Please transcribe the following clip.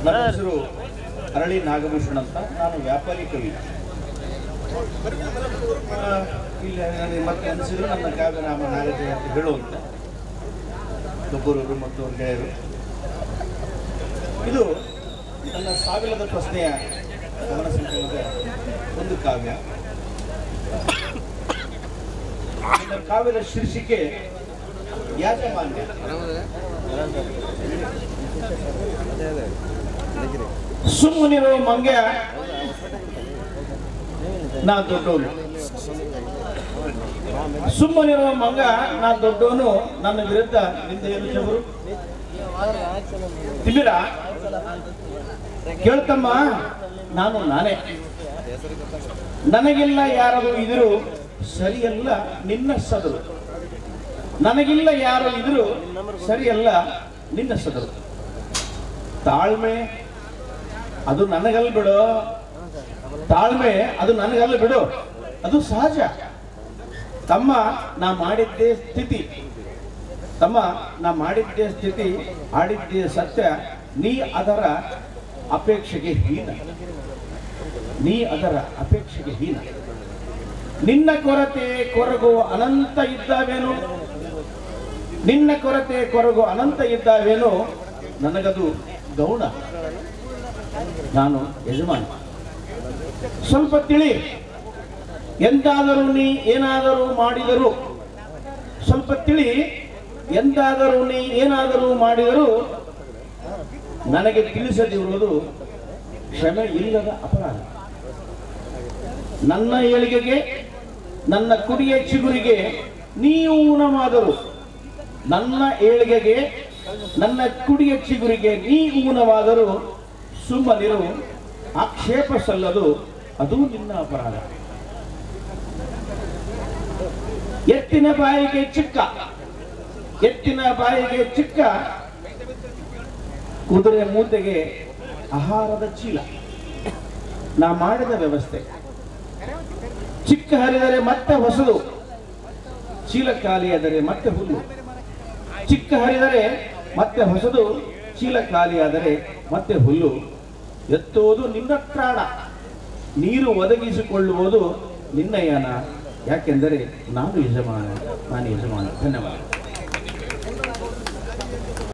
ನನ್ನ ಹೆಸರು ಅರಳಿ ನಾಗಭೂಷಣ್ ಅಂತ ನಾನು ವ್ಯಾಪಾರಿ ಕವಿ ಆ, ಇಲ್ಲಿ ನನಗೆ ಮತ್ತೆ ಅನಿಸಿದ್ರು ನನ್ನ ಕಾವ್ಯ ನಾಮ ನಾಗಜಯ ಅಂತ ಹೇಳುವಂತ ದೊಬ್ಬರೂರು ಮತ್ತು ಅವ್ರ ಗೆಳೆಯರು ಇದು ನನ್ನ ಸಾವಿರದ ಪ್ರಶ್ನೆಯ ಗಮನ ಸಂಕಲನದ ಒಂದು ಕಾವ್ಯ ನನ್ನ ಕಾವ್ಯದ ಶೀರ್ಷಿಕೆ ಯಾಜಮಾನ್ಯ ಸುಮ್ಮನಿರೋ ಮಂಗ್ಯ ನಾ ದೊಡ್ಡವನು ಸುಮ್ಮನಿರುವ ಮಂಗ ನಾ ದೊಡ್ಡವನು ನನ್ನ ವಿರುದ್ಧ ನಿಂದ ಏನು ಚವರು ತಿಮಿರ ಕೇಳ್ತಮ್ಮ ನಾನು ನಾನೇ ನನಗಿಲ್ಲ ಯಾರದು ಇದ್ರು ಸರಿಯಲ್ಲ ನಿನ್ನ ಸದರು ನನಗಿಲ್ಲ ಯಾರು ಇದ್ರು ಸರಿಯಲ್ಲ ನಿನ್ನ ಸದರು ತಾಳ್ಮೆ ಅದು ನನಗಲ್ಲ ಬಿಡು ತಾಳ್ಮೆ ಅದು ನನಗಲ್ಲ ಬಿಡು ಅದು ಸಹಜ ತಮ್ಮ ನಾ ಮಾಡಿದ್ದೇ ಸ್ಥಿತಿ ತಮ್ಮ ನಾ ಮಾಡಿದ್ದೇ ಸ್ಥಿತಿ ಆಡಿದ್ದೇ ಸತ್ಯ ನೀ ಅದರ ಅಪೇಕ್ಷೆಗೆ ಹೀನ ನೀ ಅದರ ಅಪೇಕ್ಷೆಗೆ ಹೀನ ನಿನ್ನ ಕೊರತೆ ಕೊರಗು ಅನಂತ ಇದ್ದಾವೇನು ನಿನ್ನ ಕೊರತೆ ಕೊರಗು ಅನಂತ ಇದ್ದಾವೇನು ನನಗದು ಗೌಣ ನಾನು ಯಜಮಾನ ಸ್ವಲ್ಪ ತಿಳಿ ಎಂದಾದರೂ ನೀ ಏನಾದರೂ ಮಾಡಿದರು ಸ್ವಲ್ಪ ತಿಳಿ ಎಂದಾದರೂ ನೀ ಏನಾದರೂ ಮಾಡಿದರೂ ನನಗೆ ತಿಳಿಸದಿರುವುದು ಕ್ಷಮೆ ಇಲ್ಲದ ಅಪರಾಧ ನನ್ನ ಏಳಿಗೆಗೆ ನನ್ನ ಕುಡಿಯ ಚಿಗುರಿಗೆ ನೀವು ಊನವಾದರು ನನ್ನ ಏಳಿಗೆಗೆ ನನ್ನ ಕುಡಿಯ ಚಿಗುರಿಗೆ ನೀ ಊನವಾದರೂ ಸುಮ್ಮನಿರು ಆಕ್ಷೇಪ ಸಲ್ಲದು ಅದು ನಿನ್ನ ಅಪರಾಧ ಎತ್ತಿನ ಬಾಯಿಗೆ ಚಿಕ್ಕ ಎತ್ತಿನ ಬಾಯಿಗೆ ಚಿಕ್ಕ ಕುದುರೆ ಮೂತೆಗೆ ಆಹಾರದ ಚೀಲ ನಾ ಮಾಡಿದ ವ್ಯವಸ್ಥೆ ಚಿಕ್ಕ ಹರಿದರೆ ಮತ್ತೆ ಹೊಸದು ಚೀಲ ಖಾಲಿಯಾದರೆ ಮತ್ತೆ ಹುಲ್ಲು ಚಿಕ್ಕ ಹರಿದರೆ ಮತ್ತೆ ಹೊಸದು ಚೀಲ ಖಾಲಿಯಾದರೆ ಮತ್ತೆ ಹುಲ್ಲು ಎತ್ತುವುದು ನಿನ್ನ ಪ್ರಾಣ ನೀರು ಒದಗಿಸಿಕೊಳ್ಳುವುದು ನಿನ್ನ ಯಾನ ಯಾಕೆಂದರೆ ನಾನು ಯಜಮಾನ ನಾನು ಯಜಮಾನ ಧನ್ಯವಾದ